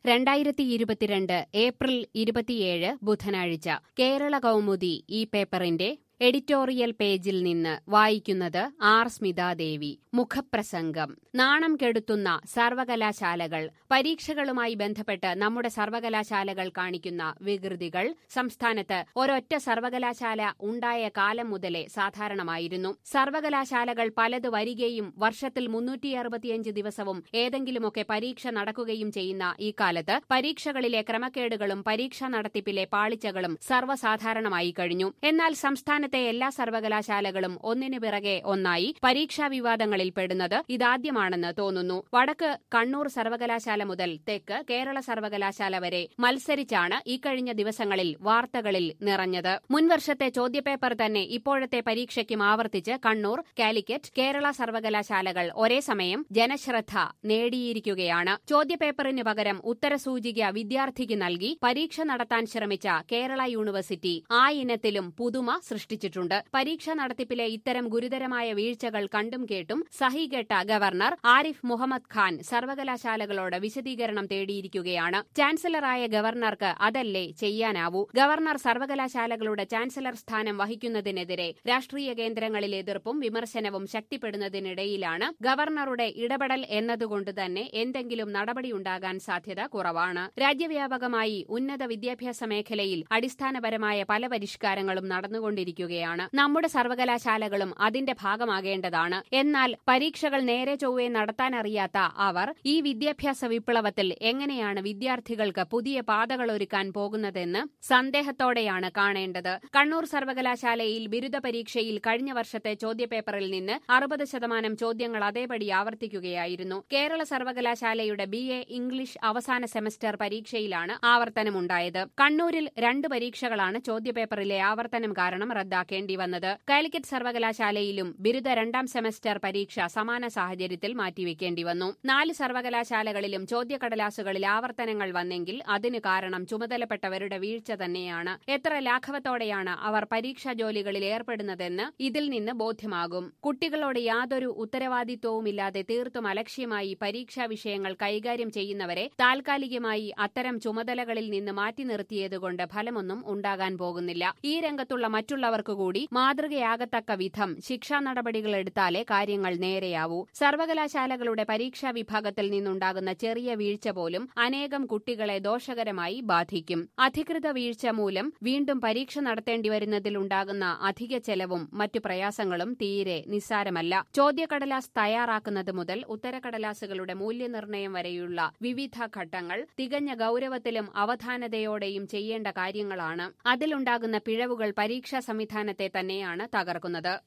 രണ്ടായിരത്തി ഇരുപത്തിരണ്ട് ഏപ്രിൽ ഇരുപത്തിയേഴ് ബുധനാഴ്ച കേരള കൗമുദി ഈ പേപ്പറിന്റെ എഡിറ്റോറിയൽ പേജിൽ നിന്ന് വായിക്കുന്നത് ആർ സ്മിതാദേവി മുഖപ്രസംഗം നാണം കെടുത്തുന്ന സർവകലാശാലകൾ പരീക്ഷകളുമായി ബന്ധപ്പെട്ട് നമ്മുടെ സർവകലാശാലകൾ കാണിക്കുന്ന വികൃതികൾ സംസ്ഥാനത്ത് ഒരൊറ്റ സർവകലാശാല ഉണ്ടായ കാലം മുതലേ സാധാരണമായിരുന്നു സർവകലാശാലകൾ പലത് വരികയും വർഷത്തിൽ മുന്നൂറ്റി അറുപത്തിയഞ്ച് ദിവസവും ഏതെങ്കിലുമൊക്കെ പരീക്ഷ നടക്കുകയും ചെയ്യുന്ന ഈ കാലത്ത് പരീക്ഷകളിലെ ക്രമക്കേടുകളും പരീക്ഷാ നടത്തിപ്പിലെ പാളിച്ചകളും സർവ്വസാധാരണമായി കഴിഞ്ഞു എന്നാൽ സംസ്ഥാന സംസ്ഥാനത്തെ എല്ലാ സർവകലാശാലകളും ഒന്നിനു പിറകെ ഒന്നായി പരീക്ഷാ വിവാദങ്ങളിൽ പെടുന്നത് ഇതാദ്യമാണെന്ന് തോന്നുന്നു വടക്ക് കണ്ണൂർ സർവകലാശാല മുതൽ തെക്ക് കേരള സർവകലാശാല വരെ മത്സരിച്ചാണ് ഇക്കഴിഞ്ഞ ദിവസങ്ങളിൽ വാർത്തകളിൽ നിറഞ്ഞത് മുൻവർഷത്തെ ചോദ്യപേപ്പർ തന്നെ ഇപ്പോഴത്തെ പരീക്ഷയ്ക്കും ആവർത്തിച്ച് കണ്ണൂർ കാലിക്കറ്റ് കേരള സർവകലാശാലകൾ ഒരേ സമയം ജനശ്രദ്ധ നേടിയിരിക്കുകയാണ് ചോദ്യപേപ്പറിന് പകരം ഉത്തരസൂചിക വിദ്യാർത്ഥിക്ക് നൽകി പരീക്ഷ നടത്താൻ ശ്രമിച്ച കേരള യൂണിവേഴ്സിറ്റി ആ ഇനത്തിലും പുതുമ സൃഷ്ടിച്ചിട്ടുണ്ട് പരീക്ഷാ നടത്തിപ്പിലെ ഇത്തരം ഗുരുതരമായ വീഴ്ചകൾ കണ്ടും കേട്ടും സഹികെട്ട ഗവർണർ ആരിഫ് മുഹമ്മദ് ഖാൻ സർവകലാശാലകളോട് വിശദീകരണം തേടിയിരിക്കുകയാണ് ചാൻസലറായ ഗവർണർക്ക് അതല്ലേ ചെയ്യാനാവൂ ഗവർണർ സർവകലാശാലകളുടെ ചാൻസലർ സ്ഥാനം വഹിക്കുന്നതിനെതിരെ രാഷ്ട്രീയ കേന്ദ്രങ്ങളിൽ എതിർപ്പും വിമർശനവും ശക്തിപ്പെടുന്നതിനിടയിലാണ് ഗവർണറുടെ ഇടപെടൽ എന്നതുകൊണ്ട് തന്നെ എന്തെങ്കിലും നടപടിയുണ്ടാകാൻ സാധ്യത കുറവാണ് രാജ്യവ്യാപകമായി ഉന്നത വിദ്യാഭ്യാസ മേഖലയിൽ അടിസ്ഥാനപരമായ പല പരിഷ്കാരങ്ങളും നടന്നുകൊണ്ടിരിക്കുകയാണ് നമ്മുടെ സർവകലാശാലകളും അതിന്റെ ഭാഗമാകേണ്ടതാണ് എന്നാൽ പരീക്ഷകൾ നേരെ ചൊവ്വെ നടത്താനറിയാത്ത അവർ ഈ വിദ്യാഭ്യാസ വിപ്ലവത്തിൽ എങ്ങനെയാണ് വിദ്യാർത്ഥികൾക്ക് പുതിയ പാതകൾ ഒരുക്കാൻ പോകുന്നതെന്ന് സന്ദേഹത്തോടെയാണ് കാണേണ്ടത് കണ്ണൂർ സർവകലാശാലയിൽ ബിരുദ പരീക്ഷയിൽ കഴിഞ്ഞ വർഷത്തെ ചോദ്യപേപ്പറിൽ നിന്ന് അറുപത് ശതമാനം ചോദ്യങ്ങൾ അതേപടി ആവർത്തിക്കുകയായിരുന്നു കേരള സർവകലാശാലയുടെ ബി എ ഇംഗ്ലീഷ് അവസാന സെമസ്റ്റർ പരീക്ഷയിലാണ് ആവർത്തനമുണ്ടായത് കണ്ണൂരിൽ രണ്ട് പരീക്ഷകളാണ് ചോദ്യപേപ്പറിലെ ആവർത്തനം കാരണം റദ്ദാക്കേണ്ടി വന്നത് കാലിക്കറ്റ് സർവകലാശാലയിലും ബിരുദ രണ്ടാം സെമസ്റ്റർ പരീക്ഷ സമാന സാഹചര്യത്തിൽ മാറ്റിവെക്കേണ്ടി വന്നു നാല് സർവകലാശാലകളിലും ചോദ്യക്കടലാസുകളിൽ ആവർത്തനങ്ങൾ വന്നെങ്കിൽ അതിന് കാരണം ചുമതലപ്പെട്ടവരുടെ വീഴ്ച തന്നെയാണ് എത്ര ലാഘവത്തോടെയാണ് അവർ പരീക്ഷാ ജോലികളിൽ ഏർപ്പെടുന്നതെന്ന് ഇതിൽ നിന്ന് ബോധ്യമാകും കുട്ടികളോട് യാതൊരു ഉത്തരവാദിത്വവുമില്ലാതെ തീർത്തും അലക്ഷ്യമായി പരീക്ഷാ വിഷയങ്ങൾ കൈകാര്യം ചെയ്യുന്നവരെ താൽക്കാലികമായി അത്തരം ചുമതലകളിൽ നിന്ന് മാറ്റി നിർത്തിയതുകൊണ്ട് ഫലമൊന്നും ഉണ്ടാകാൻ പോകുന്നില്ല ഈ രംഗത്തുള്ള മറ്റുള്ളവർക്ക് കൂടി മാതൃകയാകത്തക്ക വിധം ശിക്ഷാ നടപടികൾ എടുത്താലേ കാര്യങ്ങൾ നേരെയാവൂ സർവകലാശാലകളുടെ പരീക്ഷാ വിഭാഗത്തിൽ നിന്നുണ്ടാകുന്ന ചെറിയ വീഴ്ച പോലും അനേകം കുട്ടികളെ ദോഷകരമായി ബാധിക്കും അധികൃത വീഴ്ച മൂലം വീണ്ടും പരീക്ഷ നടത്തേണ്ടി വരുന്നതിലുണ്ടാകുന്ന അധിക ചെലവും മറ്റു പ്രയാസങ്ങളും തീരെ നിസ്സാരമല്ല ചോദ്യക്കടലാസ് തയ്യാറാക്കുന്നത് മുതൽ ഉത്തരക്കടലാസുകളുടെ മൂല്യനിർണ്ണയം വരെയുള്ള വിവിധ ഘട്ടങ്ങൾ തികഞ്ഞ ഗൌരവത്തിലും അവധാനതയോടെയും ചെയ്യേണ്ട കാര്യങ്ങളാണ് അതിലുണ്ടാകുന്ന പിഴവുകൾ പരീക്ഷാ സംവിധാനത്തെ തന്നെയാണ് തകർക്കുന്നത്